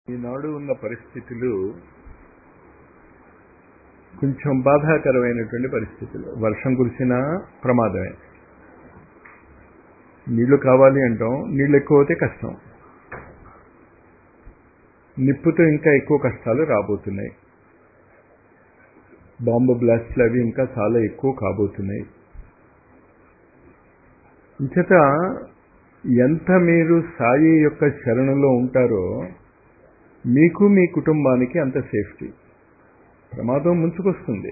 ఈనాడు ఉన్న పరిస్థితులు కొంచెం బాధాకరమైనటువంటి పరిస్థితులు వర్షం కురిసినా ప్రమాదమే నీళ్లు కావాలి అంటాం నీళ్ళు ఎక్కువ అవుతే కష్టం నిప్పుతో ఇంకా ఎక్కువ కష్టాలు రాబోతున్నాయి బాంబు బ్లాస్ట్లు అవి ఇంకా చాలా ఎక్కువ కాబోతున్నాయి ఇంచేత ఎంత మీరు సాయి యొక్క శరణలో ఉంటారో మీకు మీ కుటుంబానికి అంత సేఫ్టీ ప్రమాదం ముంచుకొస్తుంది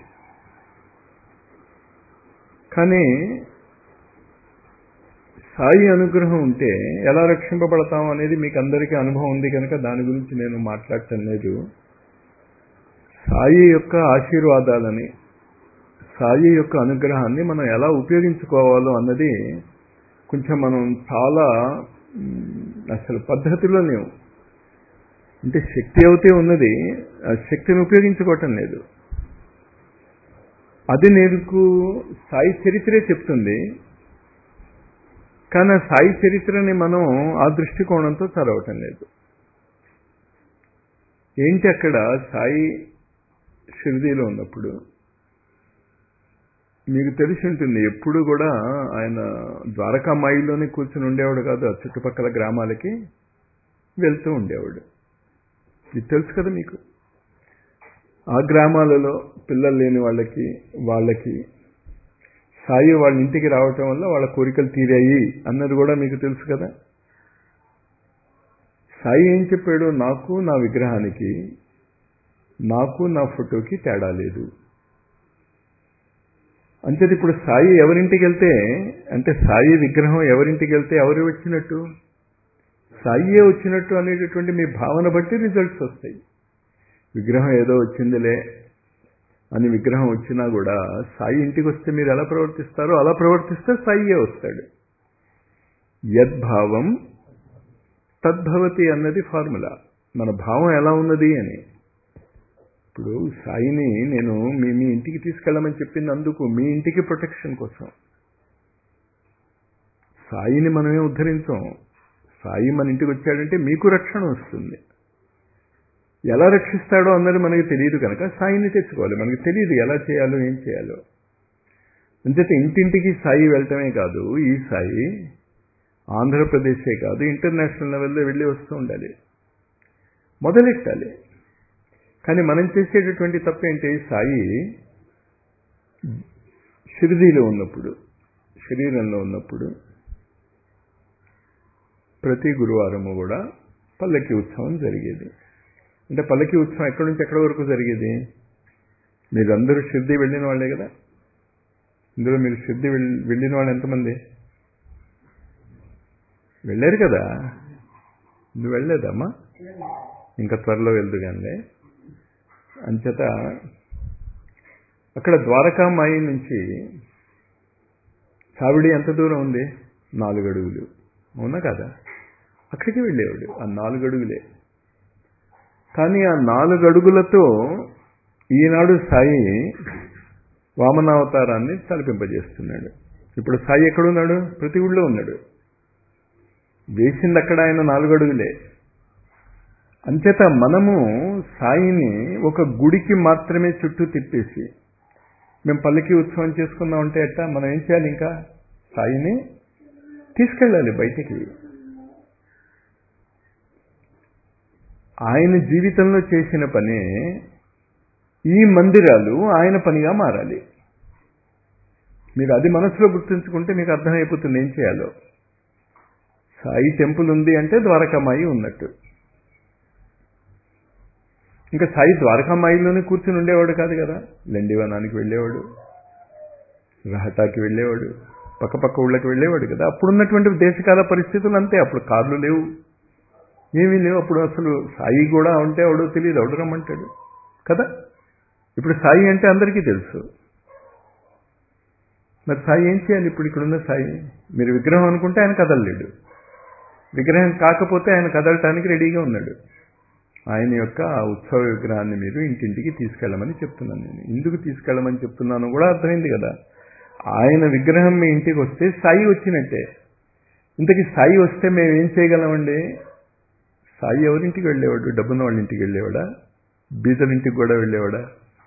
కానీ సాయి అనుగ్రహం ఉంటే ఎలా రక్షింపబడతాం అనేది మీకు అందరికీ అనుభవం ఉంది కనుక దాని గురించి నేను మాట్లాడటం లేదు సాయి యొక్క ఆశీర్వాదాలని సాయి యొక్క అనుగ్రహాన్ని మనం ఎలా ఉపయోగించుకోవాలో అన్నది కొంచెం మనం చాలా అసలు పద్ధతిలో లేవు అంటే శక్తి అవుతే ఉన్నది ఆ శక్తిని ఉపయోగించుకోవటం లేదు అది నేరుకు సాయి చరిత్రే చెప్తుంది కానీ ఆ సాయి చరిత్రని మనం ఆ దృష్టికోణంతో చదవటం లేదు ఏంటి అక్కడ సాయి షిరిడీలో ఉన్నప్పుడు మీకు తెలిసి ఉంటుంది ఎప్పుడు కూడా ఆయన ద్వారకామాయిలోనే కూర్చుని ఉండేవాడు కాదు ఆ చుట్టుపక్కల గ్రామాలకి వెళ్తూ ఉండేవాడు ఇది తెలుసు కదా మీకు ఆ గ్రామాలలో పిల్లలు లేని వాళ్ళకి వాళ్ళకి సాయి వాళ్ళ ఇంటికి రావటం వల్ల వాళ్ళ కోరికలు తీరాయి అన్నది కూడా మీకు తెలుసు కదా సాయి ఏం చెప్పాడు నాకు నా విగ్రహానికి నాకు నా ఫోటోకి తేడా లేదు అంటే ఇప్పుడు సాయి ఎవరింటికి వెళ్తే అంటే సాయి విగ్రహం ఎవరింటికి వెళ్తే ఎవరు వచ్చినట్టు సాయియే వచ్చినట్టు అనేటటువంటి మీ భావన బట్టి రిజల్ట్స్ వస్తాయి విగ్రహం ఏదో వచ్చిందిలే అని విగ్రహం వచ్చినా కూడా సాయి ఇంటికి వస్తే మీరు ఎలా ప్రవర్తిస్తారో అలా ప్రవర్తిస్తే సాయియే వస్తాడు యద్భావం తద్భవతి అన్నది ఫార్ములా మన భావం ఎలా ఉన్నది అని ఇప్పుడు సాయిని నేను మీ మీ ఇంటికి తీసుకెళ్ళమని చెప్పింది అందుకు మీ ఇంటికి ప్రొటెక్షన్ కోసం సాయిని మనమే ఉద్ధరించాం సాయి మన ఇంటికి వచ్చాడంటే మీకు రక్షణ వస్తుంది ఎలా రక్షిస్తాడో అన్నది మనకి తెలియదు కనుక సాయిని తెచ్చుకోవాలి మనకి తెలియదు ఎలా చేయాలో ఏం చేయాలో అంచేత ఇంటింటికి సాయి వెళ్ళటమే కాదు ఈ సాయి ఆంధ్రప్రదేశే కాదు ఇంటర్నేషనల్ లెవెల్లో వెళ్ళి వస్తూ ఉండాలి మొదలెట్టాలి కానీ మనం చేసేటటువంటి తప్పేంటి సాయి షిరిడీలో ఉన్నప్పుడు శరీరంలో ఉన్నప్పుడు ప్రతి గురువారము కూడా పల్లకి ఉత్సవం జరిగేది అంటే పల్లకి ఉత్సవం ఎక్కడి నుంచి ఎక్కడి వరకు జరిగేది మీరందరూ షిర్ది వెళ్ళిన వాళ్ళే కదా ఇందులో మీరు షిర్ది వెళ్ళిన వాళ్ళు ఎంతమంది వెళ్ళారు కదా నువ్వు వెళ్ళలేదమ్మా ఇంకా త్వరలో వెళ్దు కానీ అంచేత అక్కడ ద్వారకామాయి నుంచి చావిడి ఎంత దూరం ఉంది నాలుగు అడుగులు అవునా కదా అక్కడికి వెళ్ళేవాడు ఆ నాలుగు అడుగులే కానీ ఆ నాలుగు అడుగులతో ఈనాడు సాయి వామనావతారాన్ని తలపింపజేస్తున్నాడు ఇప్పుడు సాయి ఎక్కడున్నాడు ప్రతి ఊళ్ళో ఉన్నాడు వేసింది అక్కడ ఆయన నాలుగు అడుగులే అంచేత మనము సాయిని ఒక గుడికి మాత్రమే చుట్టూ తిప్పేసి మేము పల్లకి ఉత్సవం చేసుకుందాం అంటే ఎట్టా మనం ఏం చేయాలి ఇంకా సాయిని తీసుకెళ్ళాలి బయటికి ఆయన జీవితంలో చేసిన పనే ఈ మందిరాలు ఆయన పనిగా మారాలి మీరు అది మనసులో గుర్తుంచుకుంటే మీకు అర్థమైపోతుంది ఏం చేయాలో సాయి టెంపుల్ ఉంది అంటే ద్వారకామాయి ఉన్నట్టు ఇంకా సాయి ద్వారకామాయిలోనే కూర్చుని ఉండేవాడు కాదు కదా లండివనానికి వెళ్ళేవాడు రహటాకి వెళ్ళేవాడు పక్కపక్క ఊళ్ళకి వెళ్ళేవాడు కదా అప్పుడున్నటువంటి దేశకాల పరిస్థితులు అంతే అప్పుడు కార్లు లేవు ఏమీ లేవు అప్పుడు అసలు సాయి కూడా ఉంటే ఎవడో తెలియదు ఎవడు రమ్మంటాడు కదా ఇప్పుడు సాయి అంటే అందరికీ తెలుసు మరి సాయి ఏం చేయాలి ఇప్పుడు ఇక్కడున్న సాయి మీరు విగ్రహం అనుకుంటే ఆయన కదలలేడు విగ్రహం కాకపోతే ఆయన కదలటానికి రెడీగా ఉన్నాడు ఆయన యొక్క ఉత్సవ విగ్రహాన్ని మీరు ఇంటింటికి తీసుకెళ్ళమని చెప్తున్నాను నేను ఎందుకు తీసుకెళ్ళమని చెప్తున్నాను కూడా అర్థమైంది కదా ఆయన విగ్రహం మీ ఇంటికి వస్తే సాయి వచ్చినట్టే ఇంతకీ సాయి వస్తే మేము ఏం చేయగలమండి సాయి ఎవరింటికి వెళ్ళేవాడు డబ్బున్న వాళ్ళ ఇంటికి వెళ్ళేవాడా బీదరింటికి కూడా వెళ్ళేవాడా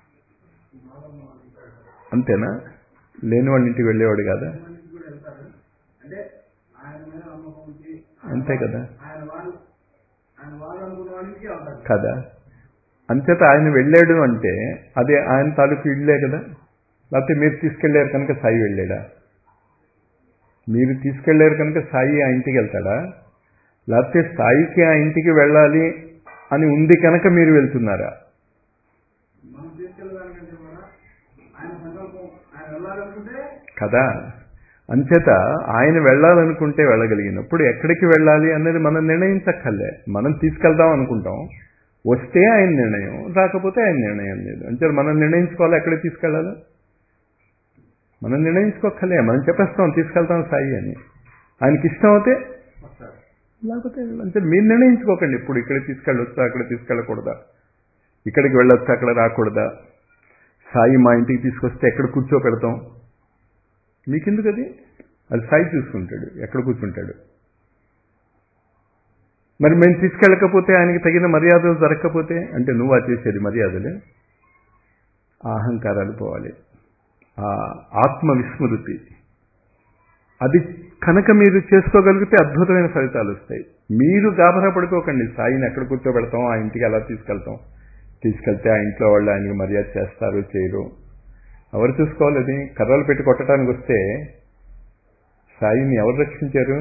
అంతేనా లేని వాళ్ళ ఇంటికి వెళ్ళేవాడు కాదా మనిషికి కూడా వెళ్తారు అంటే ఆయన మీద నమ్మకం ఉంచి అంతే కదా ఆయన వాళ్ళు ఆయన వాళ్ళు అనుకున్న వాళ్ళ ఇంటికి వెళ్తారు కదా అంచేత ఆయన వెళ్ళాడు అంటే అదే ఆయన తాలూకు ఇళ్ళే కదా లేకపోతే మీరు తీసుకెళ్లారు కనుక సాయి వెళ్ళాడా మీరు తీసుకెళ్లారు కనుక సాయి ఆ ఇంటికి వెళ్తాడా లేకపోతే సాయికి ఆ ఇంటికి వెళ్ళాలి అని ఉంది కనుక మీరు వెళ్తున్నారా మనం తీసుకెళ్ళడానికంటే కూడా ఆయన సంకల్పం ఆయన వెళ్ళాలనుకుంటే కదా అంచేత ఆయన వెళ్ళాలనుకుంటే వెళ్ళగలిగినప్పుడు ఎక్కడికి వెళ్ళాలి అనేది మనం నిర్ణయించక్కర్లే మనం తీసుకెళ్దాం అనుకుంటాం వస్తే ఆయన నిర్ణయం రాకపోతే ఆయన నిర్ణయం లేదు అంతే మనం నిర్ణయించుకోవాలి ఎక్కడికి తీసుకెళ్ళాలో మనం నిర్ణయించుకోక్కర్లే మనం చెప్పేస్తాం తీసుకెళ్తాం సాయి అని ఆయనకి ఇష్టం అయితే వస్తారు లేకపోతే అంటే మీరు నిర్ణయించుకోకండి ఇప్పుడు ఇక్కడికి తీసుకెళ్ళొచ్చా అక్కడ తీసుకెళ్ళకూడదా ఇక్కడికి వెళ్ళొచ్చా అక్కడ రాకూడదా సాయి మా ఇంటికి తీసుకొస్తే ఎక్కడ కూర్చోపెడతాం మీకెందుకు అది అది సాయి చూసుకుంటాడు ఎక్కడ కూర్చుంటాడు మరి మేము తీసుకెళ్ళకపోతే ఆయనకి తగిన మర్యాదలు జరగకపోతే అంటే నువ్వు ఆ చేసేది మర్యాదలే ఆ అహంకారాలు పోవాలి ఆ ఆత్మ విస్మృతి అది కనుక మీరు చేసుకోగలిగితే అద్భుతమైన ఫలితాలు వస్తాయి మీరు గాబరా పడుకోకండి సాయిని ఎక్కడ కూర్చోబెడతాం ఆ ఇంటికి ఎలా తీసుకెళ్తాం తీసుకెళ్తే ఆ ఇంట్లో వాళ్ళు ఆయనకి మర్యాద చేస్తారు చేయరు ఎవరు చూసుకోవాలి అది కర్రలు పెట్టి కొట్టడానికి వస్తే సాయిని ఎవరు రక్షించారు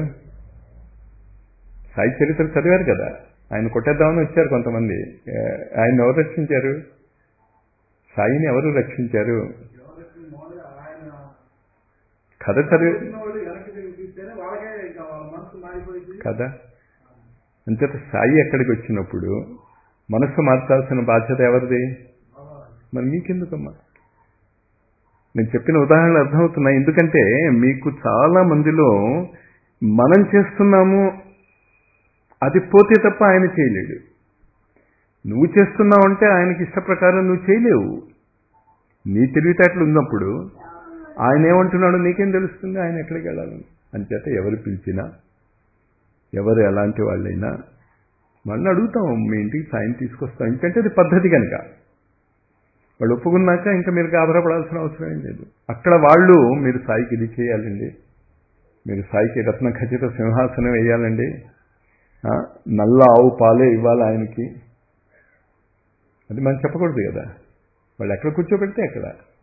సాయి చరిత్ర చదివారు కదా ఆయన కొట్టేద్దామని వచ్చారు కొంతమంది ఏ, ఆయన ఎవరు రక్షించారు సాయిని ఎవరు రక్షించారు ఎవరికి మామూలుగా ఆయన కథ చదివి వచ్చిన వాళ్ళు వెనక్కి తిరిగి తీస్తేనే వాళ్ళకే ఇంకా వాళ్ళ మనసు మారిపోయింది కదా అంచేత సాయి ఎక్కడికి వచ్చినప్పుడు మనస్సు మార్చాల్సిన బాధ్యత ఎవరిది మరి మీకెందుకమ్మా నేను చెప్పిన ఉదాహరణలు అర్థమవుతున్నాయి ఎందుకంటే మీకు చాలా మందిలో మనం చేస్తున్నాము అది పోతే తప్ప ఆయన చేయలేడు నువ్వు చేస్తున్నావు అంటే ఆయనకి ఇష్ట ప్రకారం నువ్వు చేయలేవు నీ తెలివితేటలు ఉన్నప్పుడు ఆయన ఏమంటున్నాడో నీకేం తెలుస్తుంది ఆయన ఎక్కడికి వెళ్ళాలని అంచేత ఎవరు పిలిచినా ఎవరు ఎలాంటి వాళ్ళైనా వాళ్ళని అడుగుతాం మీ ఇంటికి సాయం తీసుకొస్తాం ఎందుకంటే అది పద్ధతి కనుక వాళ్ళు ఒప్పుకున్నాక ఇంకా మీరు గాబరపడాల్సిన అవసరం ఏం లేదు అక్కడ వాళ్ళు మీరు సాయికి ఇది చేయాలండి మీరు సాయికి రత్న ఖచ్చిత సింహాసనం వేయాలండి ఆ, నల్ల ఆవు పాలే ఇవ్వాలి ఆయనకి అది మనం చెప్పకూడదు కదా వాళ్ళు ఎక్కడ కూర్చోబెడితే అక్కడ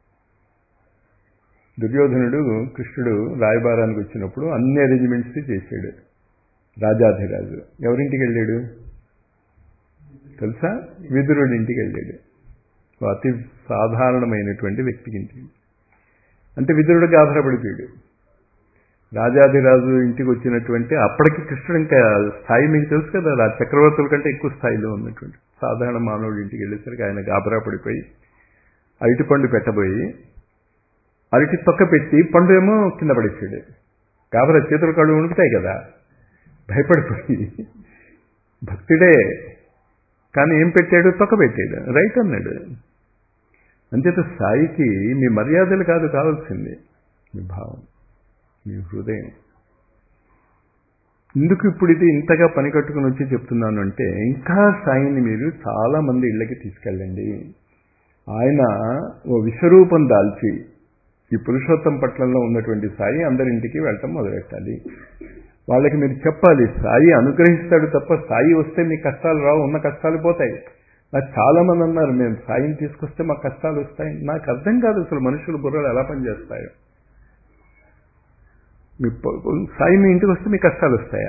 దుర్యోధనుడు కృష్ణుడు రాయబారానికి వచ్చినప్పుడు అన్ని అరేంజ్మెంట్స్ చేశాడు రాజాధిరాజు ఎవరింటికి వెళ్ళాడు తెలుసా విదురుడి ఇంటికి వెళ్ళాడు ఓ అతి సాధారణమైనటువంటి వ్యక్తికి ఇంటికి అంటే విదురుడు గాభరపడిపోయాడు రాజాధిరాజు ఇంటికి వచ్చినటువంటి అప్పటికి కృష్ణుడు ఇంకా స్థాయి మీకు తెలుసు కదా రా చక్రవర్తుల కంటే ఎక్కువ స్థాయిలో ఉన్నటువంటి సాధారణ మానవుడి ఇంటికి వెళ్ళేసరికి ఆయన గాబరా పడిపోయి అరటి పండు పెట్టబోయి అరటి పక్క పెట్టి పండు ఏమో కింద పడేసాడు గాబరా చేతులు కళ్ళు ఉణుకుతాయి కదా భయపడిపోయి భక్తుడే కానీ ఏం పెట్టాడు తొక్క పెట్టాడు రైట్ అన్నాడు అంచేత సాయికి మీ మర్యాదలు కాదు కావాల్సింది మీ భావం మీ హృదయం ఎందుకు ఇప్పుడు ఇది ఇంతగా పని కట్టుకుని వచ్చి చెప్తున్నాను అంటే ఇంకా సాయిని మీరు చాలా మంది ఇళ్ళకి తీసుకెళ్ళండి ఆయన ఓ విశ్వరూపం దాల్చి ఈ పురుషోత్తం పట్లంలో ఉన్నటువంటి సాయి అందరింటికి వెళ్ళటం మొదలెట్టాలి వాళ్ళకి మీరు చెప్పాలి సాయి అనుగ్రహిస్తాడు తప్ప సాయి వస్తే మీ కష్టాలు రావు ఉన్న కష్టాలు పోతాయి నాకు చాలా మంది అన్నారు మేము సాయిని తీసుకొస్తే మా కష్టాలు వస్తాయి నాకు అర్థం కాదు అసలు మనుషుల బుర్రలు ఎలా పనిచేస్తాయో మీ ప- సాయి మీ ఇంటికి వస్తే మీ కష్టాలు వస్తాయా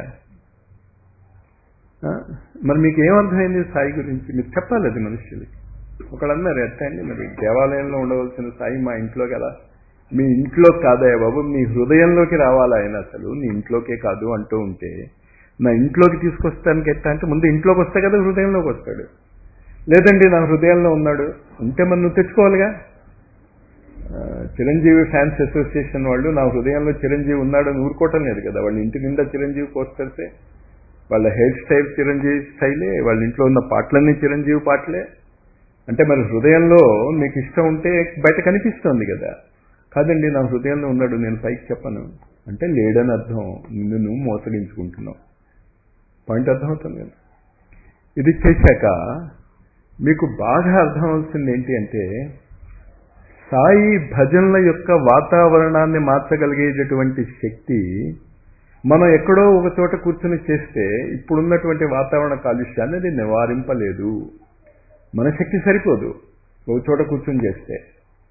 ఆ? మరి మీకు ఏమర్థమైంది సాయి గురించి మీరు చెప్పాలి అది మనుషులకి ఒకళ్ళు అన్నారు ఎట్ట అండి మరి దేవాలయంలో ఉండవలసిన సాయి మా ఇంట్లోకి ఎలా మీ ఇంట్లో కాదయ్య బాబు మీ హృదయంలోకి రావాలి ఆయన అసలు నీ ఇంట్లోకే కాదు అంటూ ఉంటే నా ఇంట్లోకి తీసుకొస్తానికి ఎట్ట అంటే ముందు ఇంట్లోకి వస్తే కదా హృదయంలోకి వస్తాడు లేదండి నా హృదయంలో ఉన్నాడు ఉంటే మరి నువ్వు తెచ్చుకోవాలిగా ఆ, చిరంజీవి ఫ్యాన్స్ అసోసియేషన్ వాళ్ళు నా హృదయంలో చిరంజీవి ఉన్నాడని ఊరుకోవటం లేదు కదా వాళ్ళ ఇంటి నిండా చిరంజీవి పోస్టర్సే వాళ్ళ హెయిర్ స్టైల్ చిరంజీవి స్టైలే వాళ్ళ ఇంట్లో ఉన్న పాటలన్నీ చిరంజీవి పాటలే అంటే మరి హృదయంలో నీకు ఇష్టం ఉంటే బయట కనిపిస్తోంది కదా కాదండి నా హృదయంలో ఉన్నాడు నేను పైకి చెప్పను అంటే లేడని అర్థం నిన్ను నువ్వు మోసగించుకుంటున్నావు పాయింట్ అర్థమవుతుంది కదా ఇది చేశాక మీకు బాగా అర్థం అవుతుంది ఏంటి అంటే సాయి భజనల యొక్క వాతావరణాన్ని మార్చగలిగేటటువంటి శక్తి మనం ఎక్కడో ఒక చోట కూర్చొని చేస్తే ఇప్పుడున్నటువంటి వాతావరణ కాలుష్యాన్ని అది నివారింపలేదు మన శక్తి సరిపోదు ఒక చోట కూర్చొని చేస్తే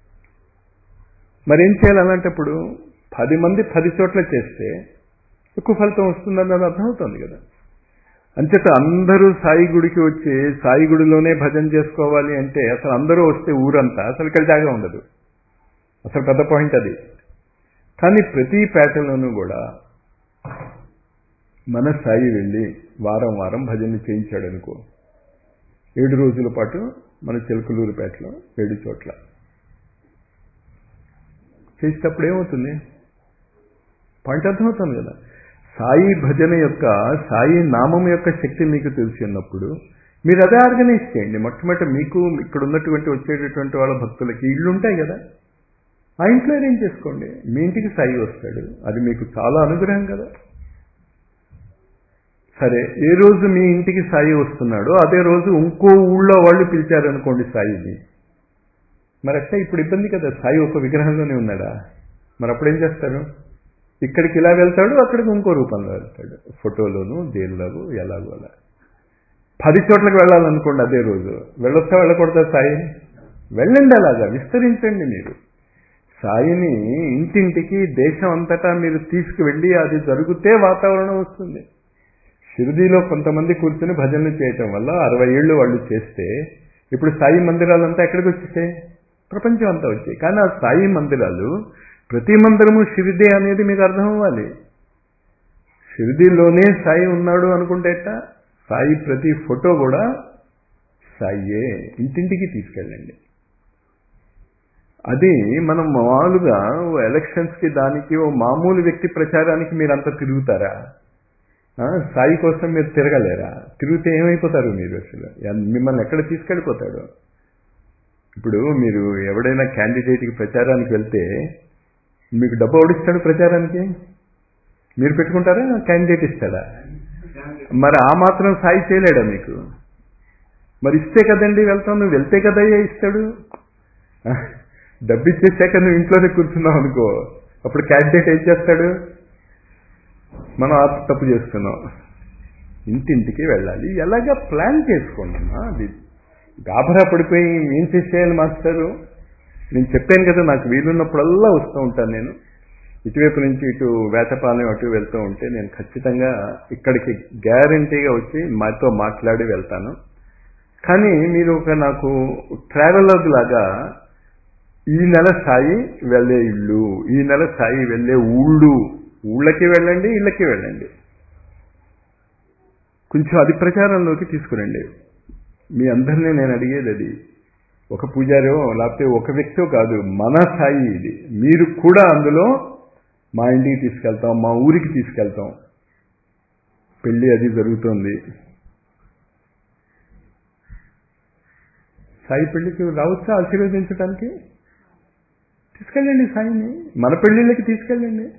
మరేం చేయాలి అలాంటప్పుడు పది మంది పది చోట్ల చేస్తే ఎక్కువ ఫలితం వస్తుందన్నది అర్థమవుతుంది కదా అంచేత అందరూ సాయి గుడికి వచ్చి సాయి గుడిలోనే భజన చేసుకోవాలి అంటే అసలు అందరూ వస్తే ఊరంతా అసలు ఇక్కడ జాగా ఉండదు అసలు పెద్ద పాయింట్ అది కానీ ప్రతి పేటలోనూ కూడా మన సాయి వెళ్ళి వారం వారం భజన చేయించాడు అనుకో ఏడు రోజుల పాటు మన చిలకలూరుపేటలో ఏడు చోట్ల చేసేటప్పుడు ఏమవుతుంది పాయింట్ అర్థమవుతుంది కదా సాయి భజన యొక్క సాయి నామం యొక్క శక్తి మీకు తెలిసి ఉన్నప్పుడు మీరు అదే ఆర్గనైజ్ చేయండి మొట్టమొదటి మీకు ఇక్కడ ఉన్నటువంటి వచ్చేటటువంటి వాళ్ళ భక్తులకి ఇళ్ళు ఉంటాయి కదా ఆ ఇంట్లో అరేంజ్ చేసుకోండి మీ ఇంటికి సాయి వస్తాడు అది మీకు చాలా అనుగ్రహం కదా సరే ఏ రోజు మీ ఇంటికి సాయి వస్తున్నాడో అదే రోజు ఇంకో ఊళ్ళో వాళ్ళు పిలిచారనుకోండి సాయిని మరి అట్లా ఇప్పుడు ఇబ్బంది కదా సాయి ఒక విగ్రహంలోనే ఉన్నాడా మరి అప్పుడేం చేస్తారు ఇక్కడికి ఇలా వెళ్తాడు అక్కడికి ఇంకో రూపంలో వెళ్తాడు ఫోటోలోను దేనిలాగో ఎలాగో అలా పది చోట్లకి వెళ్ళాలనుకోండి అదే రోజు వెళ్ళొస్తా వెళ్ళకూడదా సాయి వెళ్ళండి అలాగా విస్తరించండి మీరు సాయిని ఇంటింటికి దేశం అంతటా మీరు తీసుకువెళ్ళి అది జరిగితే వాతావరణం వస్తుంది షిరిడీలో కొంతమంది కూర్చుని భజనలు చేయటం వల్ల అరవై ఏళ్ళు వాళ్ళు చేస్తే ఇప్పుడు సాయి మందిరాలంతా ఎక్కడికి వచ్చేసాయి ప్రపంచం అంతా వచ్చాయి కానీ ఆ సాయి మందిరాలు ప్రతి మందిరము షిరిడే అనేది మీకు అర్థం అవ్వాలి షిరిడీలోనే సాయి ఉన్నాడు అనుకుంటే ఎట్టా సాయి ప్రతి ఫోటో కూడా సాయియే ఇంటింటికి తీసుకెళ్ళండి అది మనం మామూలుగా ఎలక్షన్స్కి దానికి ఓ మామూలు వ్యక్తి ప్రచారానికి మీరంతా తిరుగుతారా సాయి కోసం మీరు తిరగలేరా తిరిగితే ఏమైపోతారు మీరు అసలు మిమ్మల్ని ఎక్కడ తీసుకెళ్ళిపోతాడు ఇప్పుడు మీరు ఎవడైనా క్యాండిడేట్కి ప్రచారానికి వెళ్తే మీకు డబ్బు ఓడిస్తాడు ప్రచారానికి మీరు పెట్టుకుంటారా క్యాండిడేట్ ఇస్తాడా మరి ఆ మాత్రం సాయి చేయలేడా మీకు మరి ఇస్తే కదండి వెళ్తాం నువ్వు వెళ్తే కదయ్యా ఇస్తాడు డబ్బు ఇచ్చేసాక నువ్వు ఇంట్లోనే కూర్చున్నావు అనుకో అప్పుడు క్యాండిడేట్ ఏం చేస్తాడు మనం ఆ తప్పు చేస్తున్నాం ఇంటింటికి వెళ్ళాలి ఎలాగా ప్లాన్ చేసుకోండి అది గాభరా పడిపోయి ఏం చేసేయాలి మాస్టరు నేను చెప్పాను కదా నాకు వీలున్నప్పుడల్లా వస్తూ ఉంటాను నేను ఇటువైపు నుంచి ఇటు వేటపాలెం అటు వెళ్తూ ఉంటే నేను ఖచ్చితంగా ఇక్కడికి గ్యారంటీగా వచ్చి మాతో మాట్లాడి వెళ్తాను కానీ మీరు ఒక నాకు ట్రావెలర్ లాగా ఈ నెల సాయి వెళ్ళే ఇళ్ళు ఈ నెల సాయి వెళ్ళే ఊళ్ళు ఊళ్ళకి వెళ్ళండి ఇళ్ళకి వెళ్ళండి కొంచెం అది ప్రచారంలోకి తీసుకురండి మీ అందరినీ నేను అడిగేది అది ఒక పూజారో లేకపోతే ఒక వ్యక్తో కాదు మన స్థాయి ఇది మీరు కూడా అందులో మా ఇంటికి తీసుకెళ్తాం మా ఊరికి తీసుకెళ్తాం పెళ్ళి అది జరుగుతోంది సాయి పెళ్లికి రావచ్చా ఆశీర్వదించడానికి తీసుకెళ్ళండి సాయిని మన పెళ్ళిళ్ళకి తీసుకెళ్ళండి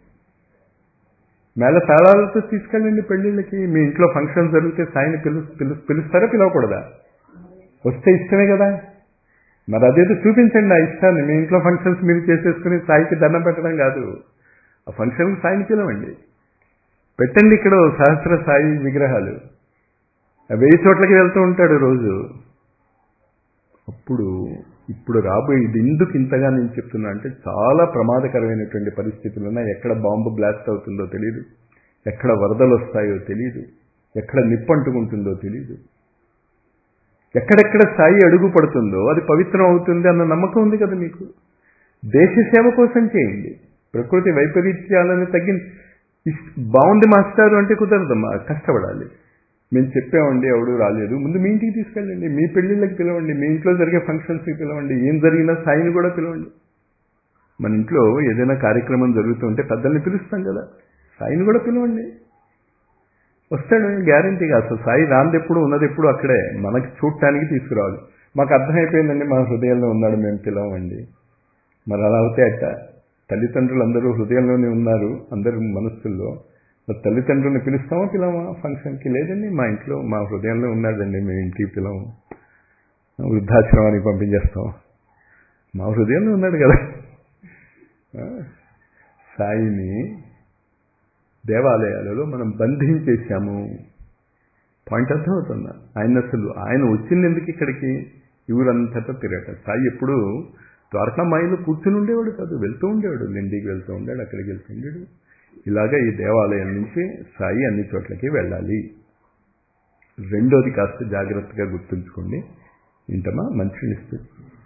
మేళ తాళాలతో తీసుకెళ్ళండి పెళ్ళిళ్ళకి మీ ఇంట్లో ఫంక్షన్ జరిగితే సాయిని పిలు పిలు పిలుస్తారా పిలవకూడదా వస్తే ఇష్టమే కదా మరి అదేదో చూపించండి ఆ ఇష్టాన్ని మీ ఇంట్లో ఫంక్షన్స్ మీరు చేసేసుకుని సాయికి దండం పెట్టడం కాదు ఆ ఫంక్షన్కి సాయిని పిలవండి పెట్టండి ఇక్కడ సహస్ర సాయి విగ్రహాలు వెయ్యి చోట్లకి వెళ్తూ ఉంటాడు రోజు అప్పుడు ఇప్పుడు రాబోయే ఇది ఎందుకు ఇంతగా నేను చెప్తున్నా అంటే చాలా ప్రమాదకరమైనటువంటి పరిస్థితులు ఉన్నాయి ఎక్కడ బాంబు బ్లాస్ట్ అవుతుందో తెలియదు ఎక్కడ వరదలు వస్తాయో తెలియదు ఎక్కడ నిప్పు అంటుకుంటుందో తెలియదు ఎక్కడెక్కడ స్థాయి అడుగు పడుతుందో అది పవిత్రం అవుతుంది అన్న నమ్మకం ఉంది కదా మీకు దేశ సేవ కోసం చేయండి ప్రకృతి వైపరీత్యాలను తగ్గి బాగుంది మాస్టారు అంటే కుదరదమ్మా కష్టపడాలి మేము చెప్పామండి ఎవడు రాలేదు ముందు మీ ఇంటికి తీసుకెళ్ళండి మీ పెళ్ళిళ్ళకి పిలవండి మీ ఇంట్లో జరిగే ఫంక్షన్స్కి పిలవండి ఏం జరిగినా సాయిని కూడా పిలవండి మన ఇంట్లో ఏదైనా కార్యక్రమం జరుగుతుంటే పెద్దల్ని పిలుస్తాం కదా సాయిని కూడా పిలవండి వస్తాడు గ్యారంటీగా అసలు సాయి రాంది ఎప్పుడు ఉన్నది ఎప్పుడు అక్కడే మనకి చూడటానికి తీసుకురావాలి మాకు అర్థమైపోయిందండి మా హృదయంలో ఉన్నాడు మేము పిలవండి మరి అలా అవుతే అట్ట తల్లిదండ్రులు అందరూ హృదయంలోనే ఉన్నారు అందరు మనస్సుల్లో మరి తల్లిదండ్రులను పిలుస్తామా పిలవమా ఫంక్షన్కి లేదండి మా ఇంట్లో మా హృదయంలో ఉన్నాడండి మేము ఇంటికి పిలవం వృద్ధాశ్రమానికి పంపించేస్తాం మా హృదయంలో ఉన్నాడు కదా ఆ? సాయిని దేవాలయాలలో మనం బంధించేశాము పాయింట్ అర్థమవుతుందా ఆయన అసలు ఆయన వచ్చింది ఎందుకు ఇక్కడికి ఊరంతటా తిరగట సాయి ఎప్పుడు ద్వారకామాయిలో కూర్చుని ఉండేవాడు కాదు వెళ్తూ ఉండేవాడు లిండికి వెళ్తూ ఉండాడు అక్కడికి వెళ్తూ ఉండాడు ఇలాగా ఈ దేవాలయం నుంచి సాయి అన్ని చోట్లకి వెళ్ళాలి రెండోది కాస్త జాగ్రత్తగా గుర్తుంచుకోండి ఏంటమ్మా మంచి ఇస్తూ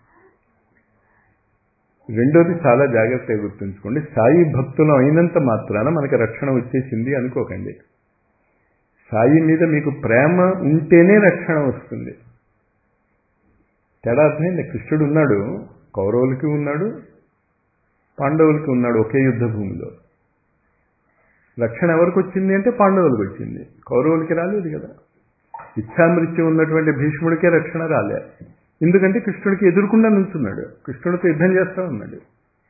రెండోది చాలా జాగ్రత్తగా గుర్తుంచుకోండి సాయి భక్తులు అయినంత మాత్రాన మనకి రక్షణ వచ్చేసింది అనుకోకండి సాయి మీద మీకు ప్రేమ ఉంటేనే రక్షణ వస్తుంది తేడా అర్థమైంది కృష్ణుడు ఉన్నాడు కౌరవులకి ఉన్నాడు పాండవులకి ఉన్నాడు ఒకే యుద్ధ భూమిలో రక్షణ ఎవరికి వచ్చింది అంటే పాండవులకు వచ్చింది కౌరవులకి రాలేదు కదా ఇచ్ఛామృత్యం ఉన్నటువంటి భీష్ముడికే రక్షణ రాలే ఎందుకంటే కృష్ణుడికి ఎదురుకుండా నిల్చున్నాడు కృష్ణుడితో యుద్ధం చేస్తూ ఉన్నాడు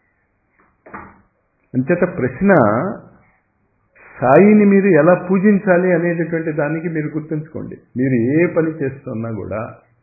అంచేత ప్రశ్న సాయిని మీరు ఎలా పూజించాలి అనేటటువంటి దానికి మీరు గుర్తుంచుకోండి మీరు ఏ పని చేస్తున్నా కూడా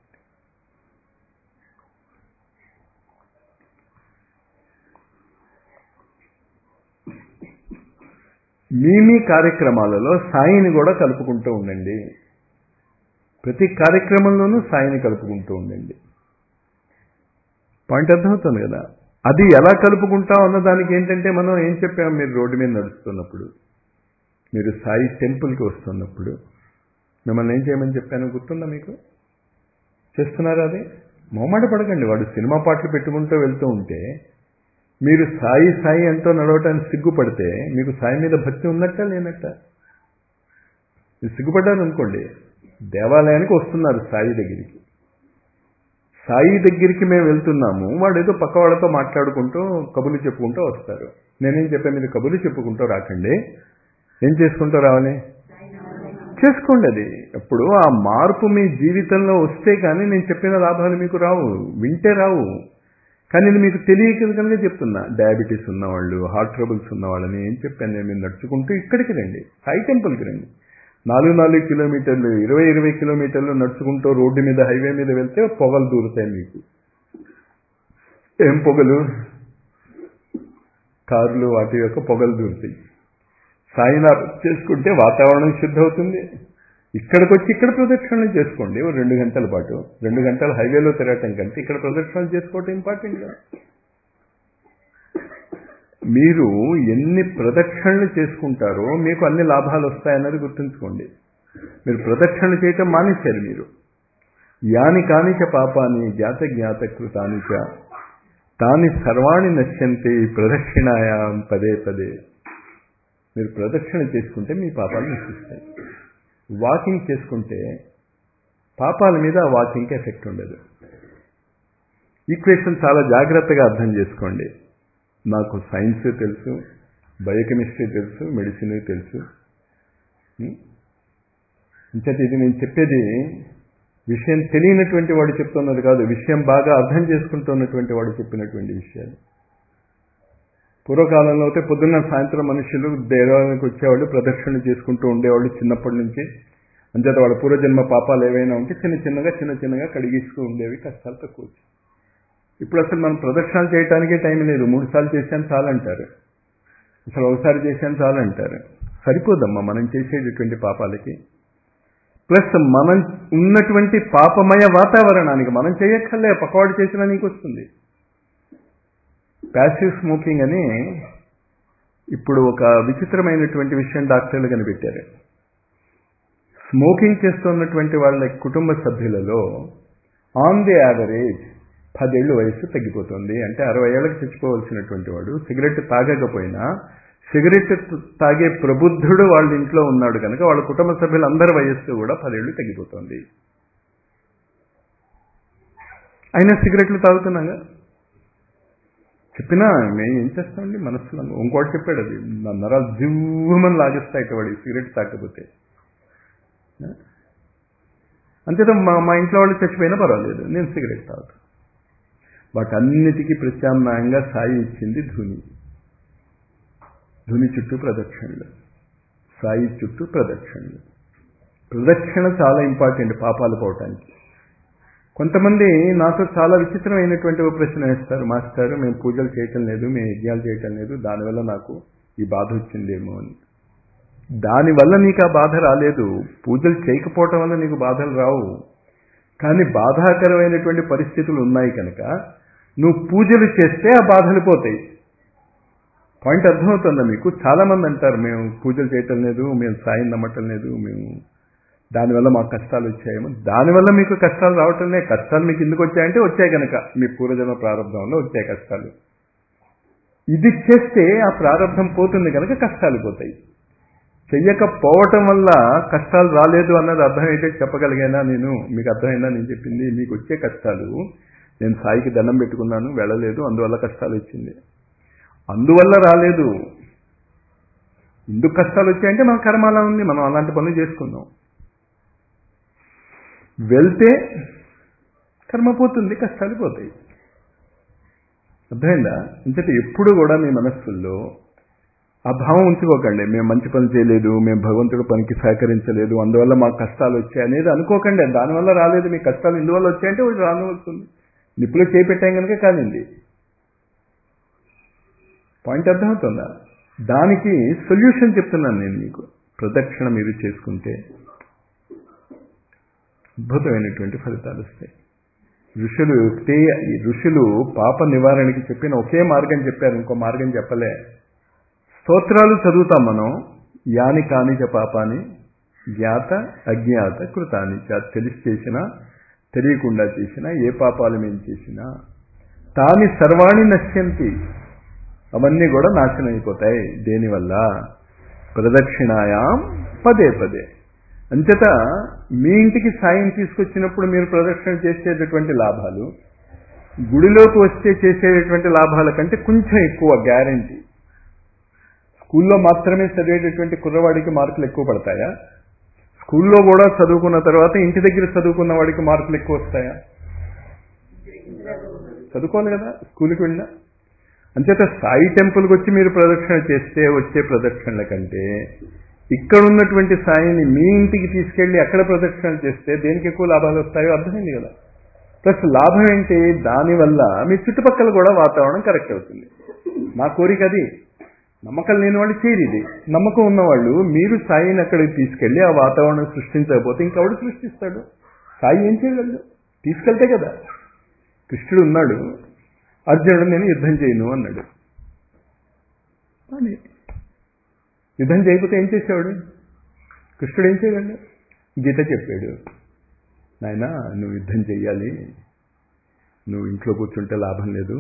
మీ మీ కార్యక్రమాలలో సాయిని కూడా కలుపుకుంటూ ఉండండి ప్రతి కార్యక్రమంలోనూ సాయిని కలుపుకుంటూ ఉండండి పాయింట్ అర్థమవుతుంది కదా అది ఎలా కలుపుకుంటాం అన్న దానికి ఏంటంటే మనం ఏం చెప్పాం మీరు రోడ్డు మీద నడుస్తున్నప్పుడు మీరు సాయి టెంపుల్కి వస్తున్నప్పుడు మిమ్మల్ని ఏం చేయమని చెప్పాను గుర్తుందా మీకు చేస్తున్నారా అది మొహమాట పడకండి వాడు సినిమా పాటలు పెట్టుకుంటూ వెళ్తూ ఉంటే మీరు సాయి సాయి అంటూ నడవటానికి సిగ్గుపడితే మీకు సాయి మీద భక్తి ఉన్నట్ట లేనట్ట మీరు సిగ్గుపడ్డారు అనుకోండి దేవాలయానికి వస్తున్నారు సాయి దగ్గరికి సాయి దగ్గరికి మేము వెళ్తున్నాము వాడు ఏదో పక్క వాళ్ళతో మాట్లాడుకుంటూ కబుర్లు చెప్పుకుంటూ వస్తారు నేనేం చెప్పాను మీరు కబుర్లు చెప్పుకుంటూ రాకండి ఏం చేసుకుంటూ రావాలి చేసుకోండి అది ఇప్పుడు ఆ మార్పు మీ జీవితంలో వస్తే కానీ నేను చెప్పిన లాభాలు మీకు రావు వింటే రావు కానీ ఇది మీకు తెలియక కనుక చెప్తున్నా డయాబెటీస్ ఉన్నవాళ్ళు హార్ట్ ట్రబుల్స్ ఉన్నవాళ్ళని ఏం చెప్పాను నేను మీరు నడుచుకుంటూ ఇక్కడికి రండి సాయి టెంపుల్కి రండి నాలుగు నాలుగు కిలోమీటర్లు ఇరవై ఇరవై కిలోమీటర్లు నడుచుకుంటూ రోడ్డు మీద హైవే మీద వెళ్తే పొగలు దూరుతాయి మీకు ఏం పొగలు కార్లు వాటి యొక్క పొగలు దూరుతాయి సాయినా చేసుకుంటే వాతావరణం శుద్ధ అవుతుంది ఇక్కడికి వచ్చి ఇక్కడ ప్రదక్షిణలు చేసుకోండి ఓ రెండు గంటల పాటు రెండు గంటలు హైవేలో తిరగటం కంటే ఇక్కడ ప్రదక్షిణలు చేసుకోవటం ఇంపార్టెంట్ కదా మీరు ఎన్ని ప్రదక్షిణలు చేసుకుంటారో మీకు అన్ని లాభాలు వస్తాయన్నది గుర్తుంచుకోండి మీరు ప్రదక్షిణలు చేయటం మానేశారు మీరు యాని కానిచ పాపాని జ్ఞాత జ్ఞాత కృతానిచ తాని సర్వాణి నశ్యంతి ప్రదక్షిణాయాం పదే పదే మీరు ప్రదక్షిణ చేసుకుంటే మీ పాపాలు నశిస్తాయి వాకింగ్ చేసుకుంటే పాపాల మీద ఆ వాకింగ్కి ఎఫెక్ట్ ఉండదు ఈక్వేషన్ చాలా జాగ్రత్తగా అర్థం చేసుకోండి నాకు సైన్స్ తెలుసు బయోకెమిస్ట్రీ తెలుసు మెడిసిన్ తెలుసు ఇంతటి ఇది నేను చెప్పేది విషయం తెలియనటువంటి వాడు చెప్తున్నది కాదు విషయం బాగా అర్థం చేసుకుంటున్నటువంటి వాడు చెప్పినటువంటి విషయాలు పూర్వకాలంలో అయితే పొద్దున్న సాయంత్రం మనుషులు దేవాలయానికి వచ్చేవాళ్ళు ప్రదక్షిణ చేసుకుంటూ ఉండేవాళ్ళు చిన్నప్పటి నుంచి అంచేత వాళ్ళ పూర్వజన్మ పాపాలు ఏవైనా ఉంటే చిన్న చిన్నగా చిన్న చిన్నగా కడిగిస్తూ ఉండేవి కష్టాలు తక్కువ ఇప్పుడు అసలు మనం ప్రదక్షిణాలు చేయడానికే టైం లేదు మూడు సార్లు చేశాను చాలంటారు అసలు ఒకసారి చేశాను చాలంటారు సరిపోదమ్మా మనం చేసేటటువంటి పాపాలకి ప్లస్ మనం ఉన్నటువంటి పాపమయ వాతావరణానికి మనం చేయక్కర్లే పక్కవాడు చేసినా నీకు వస్తుంది ప్యాసివ్ స్మోకింగ్ అని ఇప్పుడు ఒక విచిత్రమైనటువంటి విషయం డాక్టర్లు కనిపెట్టారు స్మోకింగ్ చేస్తున్నటువంటి వాళ్ళ కుటుంబ సభ్యులలో ఆన్ ది యావరేజ్ పదేళ్ళు వయసు తగ్గిపోతుంది అంటే అరవై ఏళ్ళకి చచ్చిపోవలసినటువంటి వాడు సిగరెట్ తాగకపోయినా సిగరెట్ తాగే ప్రబుద్ధుడు వాళ్ళ ఇంట్లో ఉన్నాడు కనుక వాళ్ళ కుటుంబ సభ్యులందరి వయస్సు కూడా పదేళ్ళు తగ్గిపోతుంది అయినా సిగరెట్లు తాగుతున్నాగా చెప్పినా మేము ఏం చేస్తామండి మనస్సులో ఇంకోటి చెప్పాడు అది నా నరాలు జివ్వమని లాగేస్తాయి వాడి సిగరెట్ తాకపోతే అంతేత మా మా ఇంట్లో వాళ్ళు చచ్చిపోయినా పర్వాలేదు నేను సిగరెట్ తాగుతాను వాటన్నిటికీ ప్రత్యామ్నాయంగా సాయి ఇచ్చింది ధుని ధుని చుట్టూ ప్రదక్షిణలు సాయి చుట్టూ ప్రదక్షిణలు ప్రదక్షిణ చాలా ఇంపార్టెంట్ పాపాలు పోవటానికి కొంతమంది నాతో చాలా విచిత్రమైనటువంటి ఒక ప్రశ్న వేస్తారు మాస్టర్ మేము పూజలు చేయటం లేదు మేము యజ్ఞాలు చేయటం లేదు దానివల్ల నాకు ఈ బాధ వచ్చిందేమో అని దానివల్ల నీకు ఆ బాధ రాలేదు పూజలు చేయకపోవటం వల్ల నీకు బాధలు రావు కానీ బాధాకరమైనటువంటి పరిస్థితులు ఉన్నాయి కనుక నువ్వు పూజలు చేస్తే ఆ బాధలు పోతాయి పాయింట్ అర్థమవుతుందా మీకు చాలా మంది అంటారు మేము పూజలు చేయటం లేదు మేము సాయం నమ్మటం లేదు మేము దానివల్ల మాకు కష్టాలు వచ్చాయేమో దానివల్ల మీకు కష్టాలు రావటమే కష్టాలు మీకు ఎందుకు వచ్చాయంటే వచ్చాయి కనుక మీ పూర్వజన్మ ప్రారంభంలో వచ్చాయి కష్టాలు ఇది చేస్తే ఆ ప్రారంభం పోతుంది కనుక కష్టాలు పోతాయి చెయ్యకపోవటం వల్ల కష్టాలు రాలేదు అన్నది అర్థమైతే చెప్పగలిగానా నేను మీకు అర్థమైందా నేను చెప్పింది మీకు వచ్చే కష్టాలు నేను సాయికి దండం పెట్టుకున్నాను వెళ్ళలేదు అందువల్ల కష్టాలు వచ్చింది అందువల్ల రాలేదు ఎందుకు కష్టాలు వచ్చాయంటే మన కర్మ అలా ఉంది మనం అలాంటి పనులు చేసుకున్నాం వెళ్తే కర్మ పోతుంది కష్టాలు పోతాయి అర్థమైందా ఇంతటి ఎప్పుడు కూడా మీ మనస్సుల్లో ఆ భావం ఉంచుకోకండి మేము మంచి పని చేయలేదు మేము భగవంతుడు పనికి సహకరించలేదు అందువల్ల మాకు కష్టాలు వచ్చాయి అనేది అనుకోకండి దానివల్ల రాలేదు మీ కష్టాలు ఇందువల్ల వచ్చాయంటే ఒకటి రానివస్తుంది నిప్పులో చేపెట్టాం కనుక కానింది పాయింట్ అర్థమవుతుందా దానికి సొల్యూషన్ చెప్తున్నాను నేను మీకు ప్రదక్షిణ మీరు చేసుకుంటే అద్భుతమైనటువంటి ఫలితాలు వస్తాయి ఋషులు ఒకటే ఋషులు పాప నివారణకి చెప్పిన ఒకే మార్గం చెప్పారు ఇంకో మార్గం చెప్పలే స్తోత్రాలు చదువుతాం మనం యాని కానిచ పాపాని జ్ఞాత అజ్ఞాత కృతాని తెలిసి చేసినా తెలియకుండా చేసినా ఏ పాపాలు మేము చేసినా తాని సర్వాణి నశ్యంతి అవన్నీ కూడా నాశనం అయిపోతాయి దేనివల్ల ప్రదక్షిణాయాం పదే పదే అంచేత మీ ఇంటికి సాయం తీసుకొచ్చినప్పుడు మీరు ప్రదక్షిణ చేసేటటువంటి లాభాలు గుడిలోకి వస్తే చేసేటటువంటి లాభాల కంటే కొంచెం ఎక్కువ గ్యారంటీ స్కూల్లో మాత్రమే చదివేటటువంటి కుర్రవాడికి మార్కులు ఎక్కువ పడతాయా స్కూల్లో కూడా చదువుకున్న తర్వాత ఇంటి దగ్గర చదువుకున్న వాడికి మార్కులు ఎక్కువ వస్తాయా చదువుకోవాలి కదా స్కూల్కి వెళ్ళినా అంచేత సాయి టెంపుల్కి వచ్చి మీరు ప్రదక్షిణ చేస్తే వచ్చే ప్రదక్షిణల కంటే ఇక్కడ ఉన్నటువంటి సాయిని మీ ఇంటికి తీసుకెళ్లి అక్కడ ప్రదక్షిణ చేస్తే దేనికి ఎక్కువ లాభాలు వస్తాయో అర్థమైంది కదా ప్లస్ లాభం ఏంటి దానివల్ల మీ చుట్టుపక్కల కూడా వాతావరణం కరెక్ట్ అవుతుంది నా కోరిక అది నమ్మకం లేని వాళ్ళు చేయరు ఇది నమ్మకం ఉన్నవాళ్ళు మీరు సాయిని అక్కడికి తీసుకెళ్లి ఆ వాతావరణం సృష్టించకపోతే ఇంకెవడు సృష్టిస్తాడు సాయి ఏం చేయగలడు తీసుకెళ్తే కదా కృష్ణుడు ఉన్నాడు అర్జునుడు నేను యుద్ధం చేయను అన్నాడు అని యుద్ధం చేయకపోతే ఏం చేసేవాడు కృష్ణుడు ఏం చేయగలడు గీత చెప్పాడు నాయన నువ్వు యుద్ధం చెయ్యాలి నువ్వు ఇంట్లో కూర్చుంటే లాభం లేదు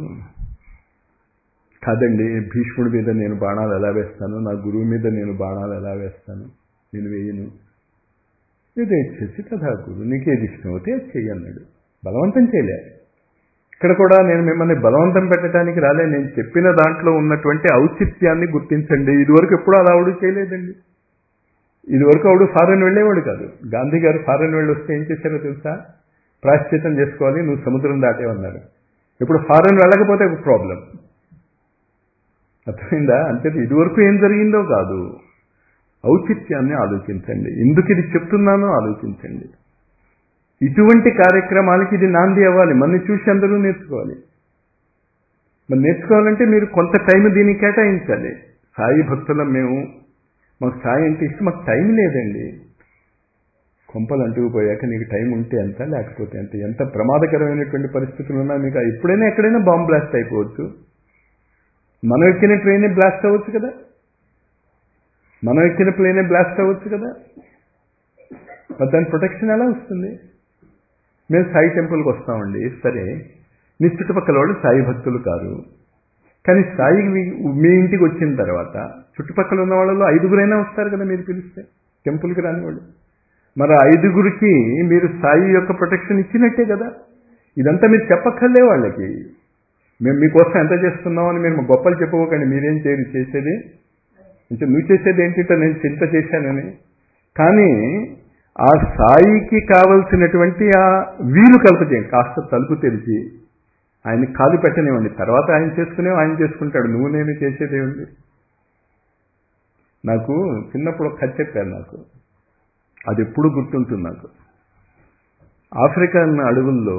కాదండి భీష్ముడి మీద నేను బాణాలు ఎలా వేస్తాను నా గురువు మీద నేను బాణాలు ఎలా వేస్తాను నేను వేయను ఏదో చేసి తథా గురు నీకేది ఇష్టం అవుతే అది చెయ్యి అన్నాడు బలవంతం చేయలే ఇక్కడ కూడా నేను మిమ్మల్ని బలవంతం పెట్టడానికి రాలే నేను చెప్పిన దాంట్లో ఉన్నటువంటి ఔచిత్యాన్ని గుర్తించండి ఇదివరకు ఎప్పుడూ అలా ఆవిడ చేయలేదండి ఇదివరకు ఆవిడ ఫారెన్ వెళ్ళేవాడు కాదు గాంధీ గారు ఫారెన్ వెళ్ళి వస్తే ఏం చేశారో తెలుసా ప్రాశ్చితం చేసుకోవాలి నువ్వు సముద్రం దాటేవన్నారు ఇప్పుడు ఫారెన్ వెళ్ళకపోతే ఒక ప్రాబ్లం అర్థమైందా అంటే ఇదివరకు ఏం జరిగిందో కాదు ఔచిత్యాన్ని ఆలోచించండి ఎందుకు ఇది చెప్తున్నానో ఆలోచించండి ఇటువంటి కార్యక్రమాలకి ఇది నాంది అవ్వాలి మన చూసి అందరూ నేర్చుకోవాలి మరి నేర్చుకోవాలంటే మీరు కొంత టైం దీనికి కేటాయించాలి సాయి భక్తులం మేము మాకు సాయి అంటే ఇష్టం మాకు టైం లేదండి కొంపలు అంటుకుపోయాక నీకు టైం ఉంటే ఎంత లేకపోతే ఎంత ఎంత ప్రమాదకరమైనటువంటి పరిస్థితులు ఉన్నా మీకు ఎప్పుడైనా ఎక్కడైనా బాంబ్ బ్లాస్ట్ అయిపోవచ్చు మనం ఎక్కిన ట్రైనే బ్లాస్ట్ అవ్వచ్చు కదా మనం ఎక్కిన ప్లేనే బ్లాస్ట్ అవ్వచ్చు కదా మరి దాని ప్రొటెక్షన్ ఎలా వస్తుంది మేము సాయి టెంపుల్కి వస్తామండి సరే మీ చుట్టుపక్కల వాళ్ళు సాయి భక్తులు కారు కానీ సాయి మీ ఇంటికి వచ్చిన తర్వాత చుట్టుపక్కల ఉన్న వాళ్ళలో ఐదుగురైనా వస్తారు కదా మీరు పిలిస్తే టెంపుల్కి రాని వాళ్ళు మరి ఐదుగురికి మీరు సాయి యొక్క ప్రొటెక్షన్ ఇచ్చినట్టే కదా ఇదంతా మీరు చెప్పక్కర్లే వాళ్ళకి మేము మీకోసం ఎంత చేస్తున్నామని మేము గొప్పలు చెప్పుకోకండి మీరేం చేయరు చేసేది అంటే నువ్వు చేసేది ఏంటంటే నేను చింత చేశానని కానీ ఆ సాయికి కావలసినటువంటి ఆ వీలు కల్పచేయండి కాస్త తలుపు తెరిచి ఆయన కాలు పెట్టనివ్వండి తర్వాత ఆయన చేసుకునే ఆయన చేసుకుంటాడు నువ్వు నేను చేసేదేముంది నాకు చిన్నప్పుడు ఒక కథ చెప్పారు నాకు అది ఎప్పుడు గుర్తుంటుంది నాకు ఆఫ్రికన్ అడవుల్లో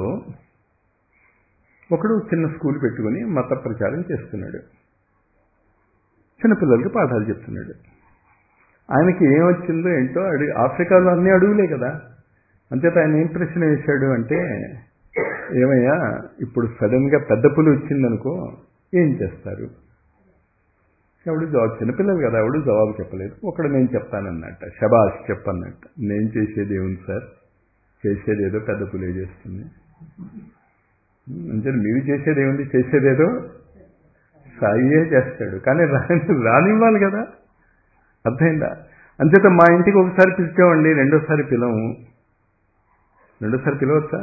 ఒకడు చిన్న స్కూల్ పెట్టుకుని మత ప్రచారం చేస్తున్నాడు చిన్నపిల్లలకి పాఠాలు చెప్తున్నాడు ఆయనకి ఏమొచ్చిందో ఏంటో అడి ఆఫ్రికాలో అన్ని అడవులే కదా అంతేత ఆయన ఏం ప్రశ్న వేశాడు అంటే ఏమయ్యా ఇప్పుడు సడన్గా పెద్ద పులి వచ్చిందనుకో ఏం చేస్తారు ఎవడు జవాబు చిన్నపిల్లలు కదా ఎవడు జవాబు చెప్పలేదు ఒకడు నేను చెప్తానన్నట్ట శబాష్ చెప్పన్నట్ట నేను చేసేది ఏముంది సార్ చేసేది ఏదో పెద్ద పులే చేస్తుంది అంటే మీరు చేసేది ఏముంది చేసేదేదో సాయియే చేస్తాడు కానీ రాని రానివ్వాలి కదా అర్థమైందా అంచేత మా ఇంటికి ఒకసారి పిలిచామండి రెండోసారి పిలవము రెండోసారి పిలవచ్చా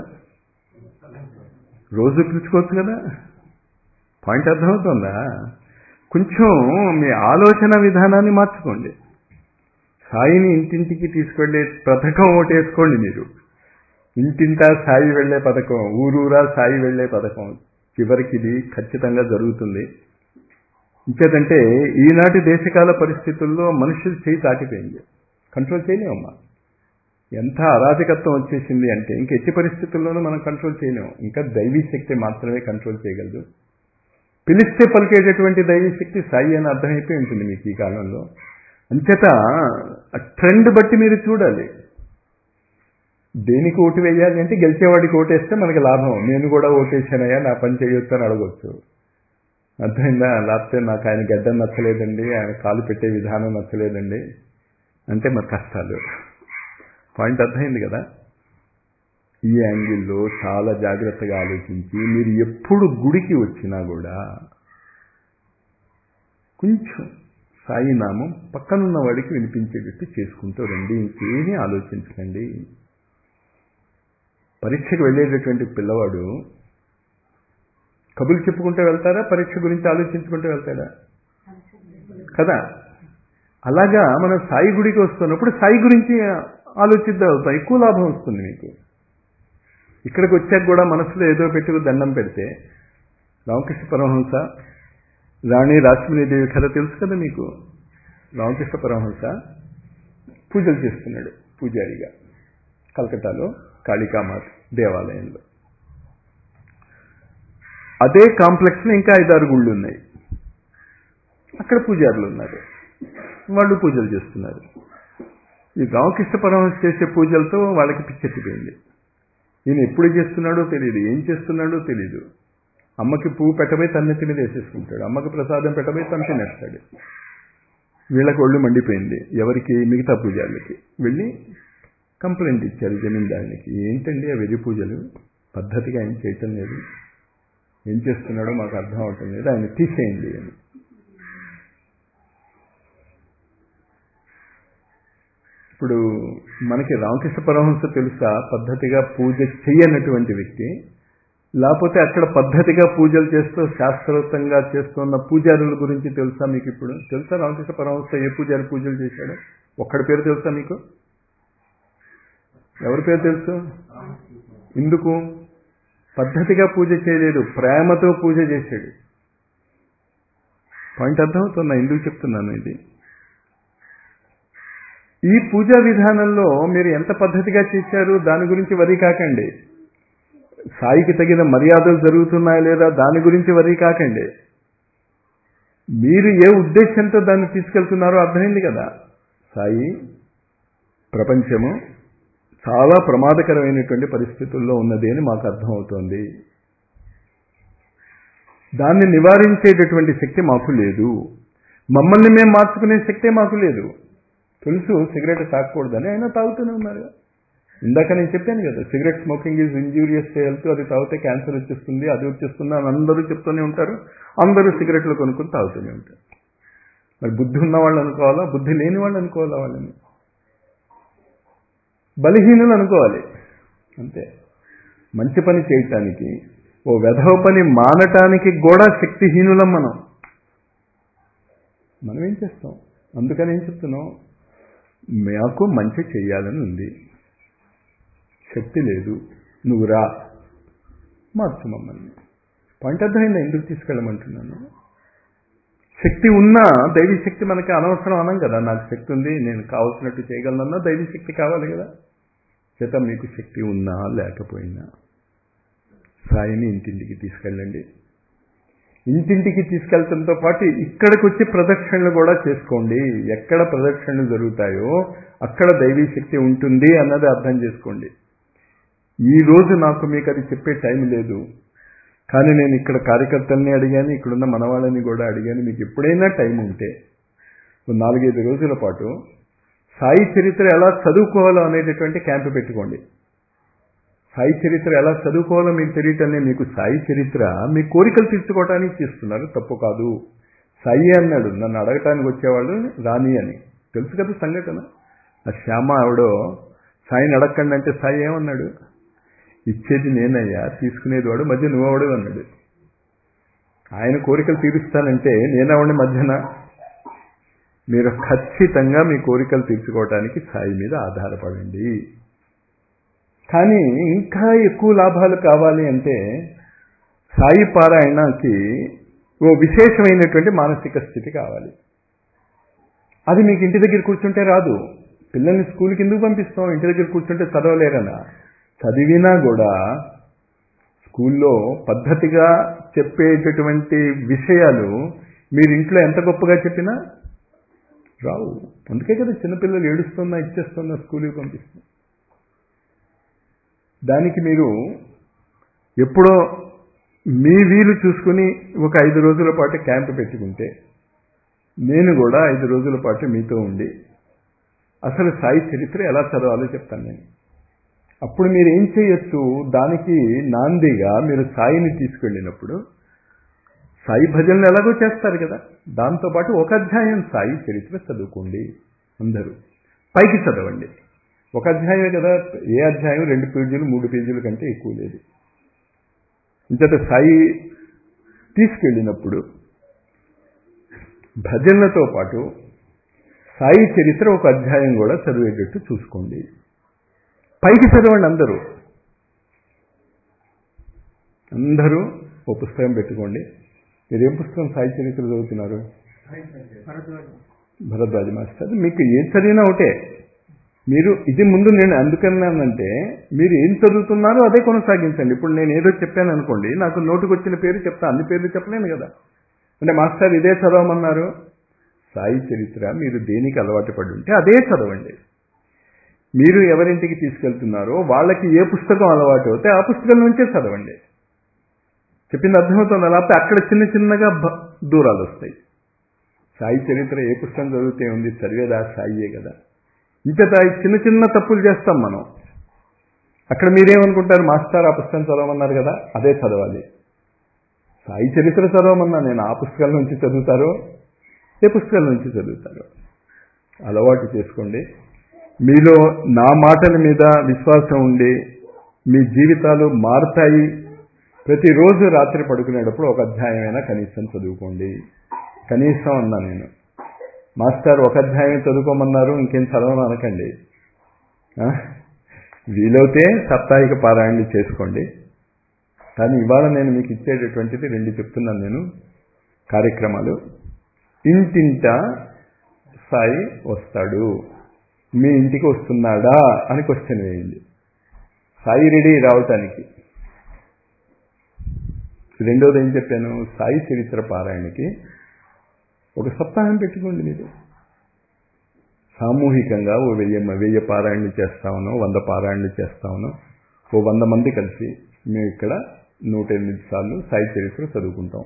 రోజు పిలుచుకోవచ్చు కదా పాయింట్ అర్థమవుతుందా కొంచెం మీ ఆలోచన విధానాన్ని మార్చుకోండి సాయిని ఇంటింటికి తీసుకెళ్లే పథకం ఒకటి వేసుకోండి మీరు ఇంటింటా సాయి వెళ్లే పథకం ఊరూరా సాయి వెళ్లే పథకం చివరికి ఇది ఖచ్చితంగా జరుగుతుంది ఇంకేదంటే ఈనాటి దేశకాల పరిస్థితుల్లో మనుషులు చేయి తాకిపోయింది కంట్రోల్ చేయలేమమ్మా ఎంత అరాజకత్వం వచ్చేసింది అంటే ఇంక ఎట్టి పరిస్థితుల్లోనూ మనం కంట్రోల్ చేయలేము ఇంకా దైవీ శక్తి మాత్రమే కంట్రోల్ చేయగలదు పిలిస్తే పలికేటటువంటి దైవీ శక్తి సాయి అని అర్థమైపోయి ఉంటుంది మీకు ఈ కాలంలో అంచేత ట్రెండ్ బట్టి మీరు చూడాలి దేనికి ఓటు వేయాలి అంటే గెలిచేవాడికి ఓటేస్తే మనకి లాభం నేను కూడా ఓటేసానయ్యా నా పని చేయొచ్చు అని అడగొచ్చు అర్థమైందా లేకపోతే నాకు ఆయన గడ్డం నచ్చలేదండి ఆయన కాలు పెట్టే విధానం నచ్చలేదండి అంటే మరి కష్టాలు పాయింట్ అర్థమైంది కదా ఈ యాంగిల్లో చాలా జాగ్రత్తగా ఆలోచించి మీరు ఎప్పుడు గుడికి వచ్చినా కూడా కొంచెం సాయి నామం పక్కనున్న వాడికి వినిపించేటట్టు చేసుకుంటూ రండి ఇంకేమీ ఆలోచించకండి పరీక్షకు వెళ్ళేటటువంటి పిల్లవాడు కబుర్లు చెప్పుకుంటూ వెళ్తారా పరీక్ష గురించి ఆలోచించుకుంటూ వెళ్తాడా కదా అలాగా మనం సాయి గుడికి వస్తున్నప్పుడు సాయి గురించి ఆలోచిద్దాం అవుతాం ఎక్కువ లాభం వస్తుంది మీకు ఇక్కడికి వచ్చాక కూడా మనసులో ఏదో పెట్టుకు దండం పెడితే రామకృష్ణ పరమహంస రాణి రాశ్మినీదేవి కథ తెలుసు కదా మీకు రామకృష్ణ పరమహంస పూజలు చేస్తున్నాడు పూజారిగా కలకటాలో కాళికామాత దేవాలయంలో అదే కాంప్లెక్స్లో ఇంకా ఐదారు గుళ్ళు ఉన్నాయి అక్కడ పూజారులు ఉన్నారు వాళ్ళు పూజలు చేస్తున్నారు ఈ రామకృష్ణ పరమహంస చేసే పూజలతో వాళ్ళకి పిచ్చెత్తిపోయింది ఈయన ఎప్పుడు చేస్తున్నాడో తెలియదు ఏం చేస్తున్నాడో తెలియదు అమ్మకి పువ్వు పెట్టబోయి తన్నెత్తి మీద వేసేసుకుంటాడు అమ్మకి ప్రసాదం పెట్టబోయి తన తినేస్తాడు వీళ్ళకి ఒళ్ళు మండిపోయింది ఎవరికి మిగతా పూజారులకి వెళ్ళి కంప్లైంట్ ఇచ్చారు జమీందారునికి ఏంటండి ఆ వెర్రి పూజలు పద్ధతిగా ఆయన చేయటం లేదు ఏం చేస్తున్నాడో మాకు అర్థం అవటం లేదు ఆయన తీసేయండి అని ఇప్పుడు మనకి రామకృష్ణ పరమహంస తెలుసా పద్ధతిగా పూజ చెయ్యనటువంటి వ్యక్తి లేకపోతే అక్కడ పద్ధతిగా పూజలు చేస్తూ శాస్త్రోక్తంగా చేస్తున్న పూజారుల గురించి తెలుసా మీకు ఇప్పుడు తెలుసా రామకృష్ణ పరమహంస ఏ పూజారి పూజలు చేశాడు ఒక్కడి పేరు తెలుసా మీకు ఎవరి పేరు తెలుసు ఎందుకు పద్ధతిగా పూజ చేయలేదు ప్రేమతో పూజ చేశాడు పాయింట్ అర్థమవుతుందా ఎందుకు చెప్తున్నాను ఇది ఈ పూజా విధానంలో మీరు ఎంత పద్ధతిగా చేశారు దాని గురించి వరి కాకండి సాయికి తగిన మర్యాదలు జరుగుతున్నాయా లేదా దాని గురించి వరి కాకండి మీరు ఏ ఉద్దేశంతో దాన్ని తీసుకెళ్తున్నారో అర్థమైంది కదా సాయి ప్రపంచము చాలా ప్రమాదకరమైనటువంటి పరిస్థితుల్లో ఉన్నది అని మాకు అర్థమవుతోంది దాన్ని నివారించేటటువంటి శక్తి మాకు లేదు మమ్మల్ని మేము మార్చుకునే శక్తే మాకు లేదు తెలుసు సిగరెట్ తాగకూడదని అయినా తాగుతూనే ఉన్నారు ఇందాక నేను చెప్పాను కదా cigarette smoking is injurious health అది తాగితే క్యాన్సర్ వచ్చేస్తుంది అది వచ్చేస్తుంది అని అందరూ చెప్తూనే ఉంటారు అందరూ సిగరెట్లు కొనుక్కొని తాగుతూనే ఉంటారు మరి బుద్ధి ఉన్న వాళ్ళు అనుకోవాలా బుద్ధి లేని వాళ్ళు అనుకోవాలా వాళ్ళని బలహీనులు అనుకోవాలి అంతే మంచి పని చేయటానికి ఓ వెధవ పని మానటానికి కూడా శక్తిహీనులం మనం మనం ఏం చేస్తాం అందుకని ఏం చెప్తున్నాం మాకు మంచి చెయ్యాలని ఉంది శక్తి లేదు నువ్వు రా మార్చు మమ్మల్ని పాయింట్ అర్థమైందా ఎందుకు తీసుకెళ్ళమంటున్నాను శక్తి ఉన్నా దైవీ శక్తి మనకి అనవసరం అనం కదా నాకు శక్తి ఉంది నేను కావాల్సినట్టు చేయగలనన్నా దైవీ శక్తి కావాలి కదా చేత మీకు శక్తి ఉన్నా లేకపోయినా సాయిని ఇంటింటికి తీసుకెళ్ళండి ఇంటింటికి తీసుకెళ్లడంతో పాటు ఇక్కడికి వచ్చి ప్రదక్షిణలు కూడా చేసుకోండి ఎక్కడ ప్రదక్షిణలు జరుగుతాయో అక్కడ దైవీ శక్తి ఉంటుంది అన్నది అర్థం చేసుకోండి ఈ రోజు నాకు మీకు అది చెప్పే టైం లేదు కానీ నేను ఇక్కడ కార్యకర్తల్ని అడిగాను ఇక్కడున్న మనవాళ్ళని కూడా అడిగాను మీకు ఎప్పుడైనా టైం ఉంటే ఓ నాలుగైదు రోజుల పాటు సాయి చరిత్ర ఎలా చదువుకోవాలో అనేటటువంటి క్యాంపు పెట్టుకోండి సాయి చరిత్ర ఎలా చదువుకోవాలో మీకు తెలియటనే మీకు సాయి చరిత్ర మీ కోరికలు తీర్చుకోవటానికి చేస్తున్నారు తప్పు కాదు సాయి అన్నాడు నన్ను అడగటానికి వచ్చేవాళ్ళు రాని అని తెలుసు కదా సంఘటన ఆ శ్యామ ఆవిడో సాయిని అడగకండి అంటే సాయి ఏమన్నాడు ఇచ్చేది నేనయ్యా తీసుకునేది వాడు మధ్య నువ్వెవడు అన్నాడు ఆయన కోరికలు తీరుస్తానంటే నేనెవడి మధ్యన మీరు ఖచ్చితంగా మీ కోరికలు తీర్చుకోవటానికి సాయి మీద ఆధారపడండి కానీ ఇంకా ఎక్కువ లాభాలు కావాలి అంటే సాయి పారాయణకి ఓ విశేషమైనటువంటి మానసిక స్థితి కావాలి అది మీకు ఇంటి దగ్గర కూర్చుంటే రాదు పిల్లల్ని స్కూల్కి ఎందుకు పంపిస్తాం ఇంటి దగ్గర కూర్చుంటే చదవలేరనా చదివినా కూడా స్కూల్లో పద్ధతిగా చెప్పేటటువంటి విషయాలు మీరు ఇంట్లో ఎంత గొప్పగా చెప్పినా రావు అందుకే కదా చిన్నపిల్లలు ఏడుస్తున్నా ఇచ్చేస్తున్నా స్కూల్కి పంపిస్తున్నా దానికి మీరు ఎప్పుడో మీ వీలు చూసుకుని ఒక ఐదు రోజుల పాటు క్యాంప్ పెట్టుకుంటే నేను కూడా ఐదు రోజుల పాటు మీతో ఉండి అసలు సాయి చరిత్ర ఎలా చదవాలో చెప్తాను నేను అప్పుడు మీరు ఏం చేయొచ్చు దానికి నాందిగా మీరు సాయిని తీసుకెళ్ళినప్పుడు సాయి భజనలు ఎలాగో చేస్తారు కదా దాంతోపాటు ఒక అధ్యాయం సాయి చరిత్ర చదువుకోండి అందరూ పైకి చదవండి ఒక అధ్యాయమే కదా ఏ అధ్యాయం రెండు పేజీలు మూడు పేజీల కంటే ఎక్కువ లేదు ఇంతట సాయి తీసుకెళ్ళినప్పుడు భజనలతో పాటు సాయి చరిత్ర ఒక అధ్యాయం కూడా చదివేటట్టు చూసుకోండి పైకి చదవండి అందరూ అందరూ ఓ పుస్తకం పెట్టుకోండి మీరు ఏం పుస్తకం సాయి చరిత్ర చదువుతున్నారు భరద్వాజ మాస్టర్ మీకు ఏం చదివినా ఒకటే మీరు ఇది ముందు నేను అందుకన్నానంటే మీరు ఏం చదువుతున్నారో అదే కొనసాగించండి ఇప్పుడు నేను ఏదో చెప్పాను అనుకోండి నాకు నోటుకు వచ్చిన పేరు చెప్తా అన్ని పేర్లు చెప్పలేను కదా అంటే మాస్టర్ ఇదే చదవమన్నారు సాయి చరిత్ర మీరు దేనికి అలవాటు పడి ఉంటే అదే చదవండి మీరు ఎవరింటికి తీసుకెళ్తున్నారో వాళ్ళకి ఏ పుస్తకం అలవాటు అవుతే ఆ పుస్తకం నుంచే చదవండి చెప్పింది అర్థమవుతుంది లేకపోతే అక్కడ చిన్న చిన్నగా దూరాలు వస్తాయి సాయి చరిత్ర ఏ పుస్తకం చదివితే ఉంది చదివేదా సాయియే కదా ఇంతట చిన్న చిన్న తప్పులు చేస్తాం మనం అక్కడ మీరేమనుకుంటారు మాస్టర్ ఆ పుస్తకం చదవమన్నారు కదా అదే చదవాలి సాయి చరిత్ర చదవమన్నా నేను ఆ పుస్తకాల నుంచి చదువుతారో ఏ పుస్తకాల నుంచి చదువుతారో అలవాటు చేసుకోండి మీలో నా మాటల మీద విశ్వాసం ఉండి మీ జీవితాలు మారుతాయి ప్రతిరోజు రాత్రి పడుకునేటప్పుడు ఒక అధ్యాయమైనా కనీసం చదువుకోండి కనీసం అన్నా నేను మాస్టర్ ఒక అధ్యాయం చదువుకోమన్నారు ఇంకేం చదవను అనకండి వీలైతే సాప్తాహిక పారాయణలు చేసుకోండి కానీ ఇవాళ నేను మీకు ఇచ్చేటటువంటిది రెండు చెప్తున్నాను నేను కార్యక్రమాలు ఇంటింట సాయి వస్తాడు మీ ఇంటికి వస్తున్నాడా అని క్వశ్చన్ వేయండి సాయి రెడీ రావటానికి రెండోది ఏం చెప్పాను సాయి చరిత్ర పారాయణకి ఒక సప్తాహం పెట్టుకోండి మీరు సామూహికంగా ఓ వెయ్యి వెయ్యి పారాయణలు చేస్తామనో వంద పారాయణలు చేస్తామనో ఓ వంద మంది కలిసి మేము ఇక్కడ నూట ఎనిమిది సార్లు సాయి చరిత్ర చదువుకుంటాం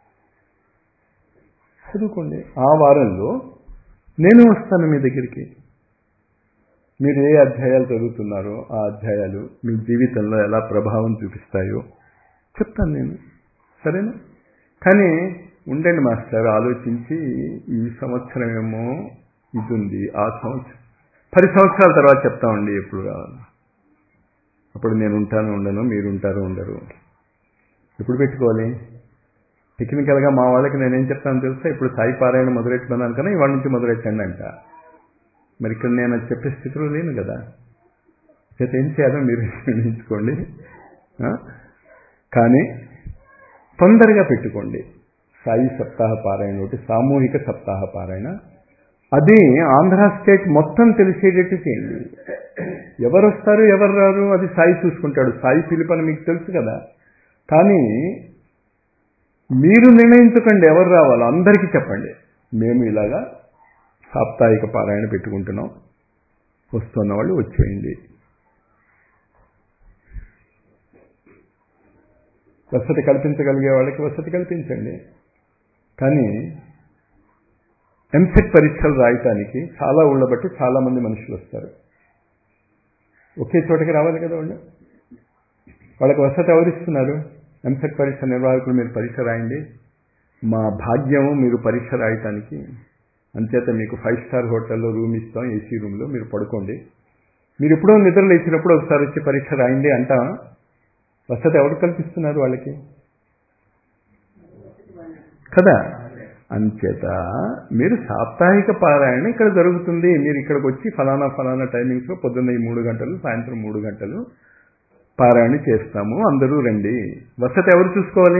చదువుకోండి ఆ వారంలో నేను వస్తాను మీ దగ్గరికి మీరు ఏ అధ్యాయాలు చదువుతున్నారో ఆ అధ్యాయాలు మీ జీవితంలో ఎలా ప్రభావం చూపిస్తాయో చెప్తాను నేను సరేనా కానీ ఉండండి మాస్టర్ ఆలోచించి ఈ సంవత్సరం ఏమో ఇది ఉంది ఆ సంవత్సరం పది సంవత్సరాల తర్వాత చెప్తామండి ఎప్పుడు కావాలి అప్పుడు నేను ఉంటాను ఉండను మీరు ఉంటారు ఉండరు ఎప్పుడు పెట్టుకోవాలి టెక్నికల్గా మా వాళ్ళకి నేనేం చెప్తాను తెలుసా ఇప్పుడు సాయి పారాయణ మొదలెట్టుకున్నాను కన్నా ఇవాళ నుంచి మొదలెట్టండి అంట మరి ఇక్కడ నేను అది చెప్పే స్థితిలో లేను కదా చేత ఏం చేయాలో మీరు నిర్ణయించుకోండి కానీ తొందరగా పెట్టుకోండి సాయి సప్తాహ పారాయణ ఒకటి సామూహిక సప్తాహ పారాయణ అది ఆంధ్ర స్టేట్ మొత్తం తెలిసేటట్టు చేయండి ఎవరు వస్తారు ఎవరు రారు అది సాయి చూసుకుంటాడు సాయి పిలుపని మీకు తెలుసు కదా కానీ మీరు నిర్ణయించకండి ఎవరు రావాలో అందరికీ చెప్పండి మేము ఇలాగా సాప్తాహిక పారాయణ పెట్టుకుంటున్నాం వస్తున్న వాళ్ళు వచ్చేయండి వసతి కల్పించగలిగే వాళ్ళకి వసతి కల్పించండి కానీ ఎంసెట్ పరీక్షలు రాయటానికి చాలా ఊళ్ళ బట్టి చాలా మంది మనుషులు వస్తారు ఒకే చోటకి రావాలి కదా వాళ్ళు వాళ్ళకి వసతి ఎవరిస్తున్నారు ఎంసెట్ పరీక్ష నిర్వాహకులు మీరు పరీక్ష రాయండి మా భాగ్యము మీరు పరీక్ష రాయటానికి అంచేత మీకు ఫైవ్ స్టార్ హోటల్లో రూమ్ ఇస్తాం ఏసీ రూమ్లో మీరు పడుకోండి మీరు ఎప్పుడో నిద్ర లేచినప్పుడు ఒకసారి వచ్చి పరీక్ష రాయండి అంటా వసతి ఎవరు కల్పిస్తున్నారు వాళ్ళకి కదా అంచేత మీరు సాప్తాహిక పారాయణ ఇక్కడ జరుగుతుంది మీరు ఇక్కడికి వచ్చి ఫలానా ఫలానా టైమింగ్స్లో పొద్దున్న ఈ మూడు గంటలు సాయంత్రం మూడు గంటలు పారాయణ చేస్తాము అందరూ రండి వసతి ఎవరు చూసుకోవాలి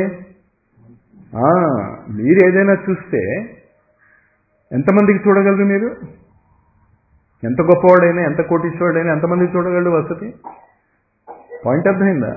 మీరు ఏదైనా చూస్తే ఎంతమందికి చూడగలరు మీరు ఎంత గొప్పవాడైనా ఎంత కోటీశ్వరుడైనా ఎంతమందికి చూడగలడు వసతి పాయింట్ అర్థమైందా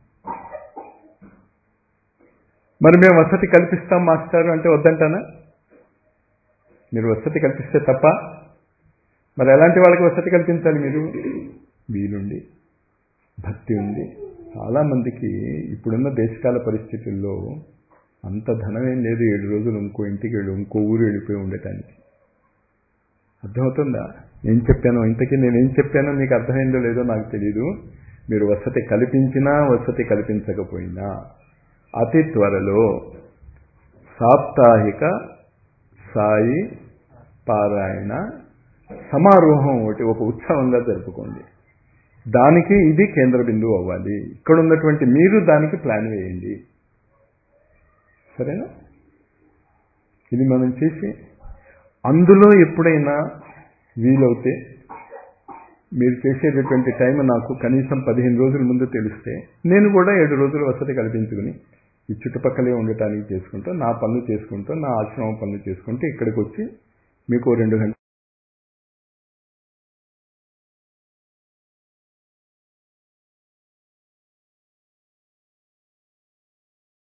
మరి మేము వసతి కల్పిస్తాం మాస్టారు అంటే వద్దంటానా మీరు వసతి కల్పిస్తే తప్ప మరి ఎలాంటి వాళ్ళకి వసతి కల్పించాలి మీరు వీలుండి భక్తి ఉంది చాలామందికి ఇప్పుడున్న దేశకాల పరిస్థితుల్లో అంత ధనమేం లేదు ఏడు రోజులు ఇంకో ఇంటికి వెళ్ళి ఇంకో ఊరు వెళ్ళిపోయి ఉండటానికి అర్థమవుతుందా ఏం చెప్పానో ఇంతకీ నేనేం చెప్పానో మీకు అర్థమైందో లేదో నాకు తెలియదు మీరు వసతి కల్పించినా వసతి కల్పించకపోయినా అతి త్వరలో సాప్తాహిక సాయి పారాయణ సమారోహం ఒకటి ఒక ఉత్సవంగా జరుపుకోండి దానికి ఇది కేంద్ర బిందువు అవ్వాలి ఇక్కడ ఉన్నటువంటి మీరు దానికి ప్లాన్ వేయండి సరేనా ఇది మనం చేసి అందులో ఎప్పుడైనా వీలవుతే మీరు చేసేటటువంటి టైం నాకు కనీసం పదిహేను రోజుల ముందు తెలిస్తే నేను కూడా ఏడు రోజులు వసతి కల్పించుకుని ఈ చుట్టుపక్కలే ఉండటానికి చేసుకుంటూ నా పనులు చేసుకుంటూ నా ఆశ్రమం పనులు చేసుకుంటూ ఇక్కడికి వచ్చి మీకు రెండు గంటలు